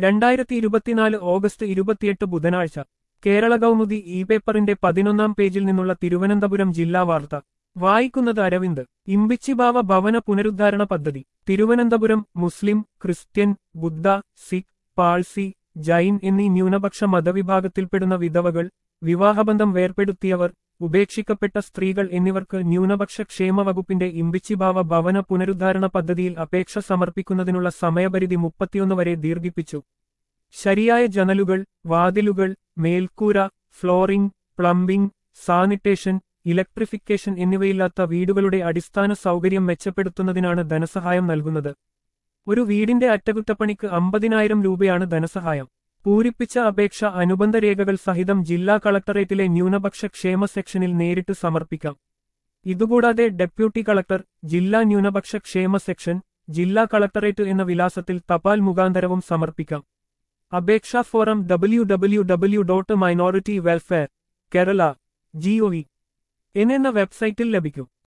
രണ്ടായിരത്തി ഇരുപത്തിനാല് ഓഗസ്റ്റ് ഇരുപത്തിയെട്ട് ബുധനാഴ്ച കേരള കൗമുദി ഇ പേപ്പറിന്റെ പതിനൊന്നാം പേജിൽ നിന്നുള്ള തിരുവനന്തപുരം ജില്ലാ വാർത്ത വായിക്കുന്നത് അരവിന്ദ് ഇമ്പിച്ചിബാവ ഭവന പുനരുദ്ധാരണ പദ്ധതി തിരുവനന്തപുരം മുസ്ലിം ക്രിസ്ത്യൻ ബുദ്ധ സിഖ് പാഴ്സി ജൈൻ എന്നീ ന്യൂനപക്ഷ മതവിഭാഗത്തിൽപ്പെടുന്ന വിധവകൾ വിവാഹബന്ധം വേർപെടുത്തിയവർ ഉപേക്ഷിക്കപ്പെട്ട സ്ത്രീകൾ എന്നിവർക്ക് ന്യൂനപക്ഷ ക്ഷേമ വകുപ്പിന്റെ ഇമ്പിച്ചിഭാവ ഭവന പുനരുദ്ധാരണ പദ്ധതിയിൽ അപേക്ഷ സമർപ്പിക്കുന്നതിനുള്ള സമയപരിധി മുപ്പത്തിയൊന്ന് വരെ ദീർഘിപ്പിച്ചു ശരിയായ ജനലുകൾ വാതിലുകൾ മേൽക്കൂര ഫ്ലോറിംഗ് പ്ലംബിംഗ് സാനിറ്റേഷൻ ഇലക്ട്രിഫിക്കേഷൻ എന്നിവയില്ലാത്ത വീടുകളുടെ അടിസ്ഥാന സൗകര്യം മെച്ചപ്പെടുത്തുന്നതിനാണ് ധനസഹായം നൽകുന്നത് ഒരു വീടിന്റെ അറ്റകുറ്റപ്പണിക്ക് അമ്പതിനായിരം രൂപയാണ് ധനസഹായം പൂരിപ്പിച്ച അപേക്ഷ അനുബന്ധ രേഖകൾ സഹിതം ജില്ലാ കളക്ടറേറ്റിലെ ന്യൂനപക്ഷ ക്ഷേമ സെക്ഷനിൽ നേരിട്ട് സമർപ്പിക്കാം ഇതുകൂടാതെ ഡെപ്യൂട്ടി കളക്ടർ ജില്ലാ ന്യൂനപക്ഷ ക്ഷേമ സെക്ഷൻ ജില്ലാ കളക്ടറേറ്റ് എന്ന വിലാസത്തിൽ തപാൽ മുഖാന്തരവും സമർപ്പിക്കാം അപേക്ഷാ form W W W dot minority welfare Kerala G O E എന്ന വെബ്സൈറ്റിൽ ലഭിക്കും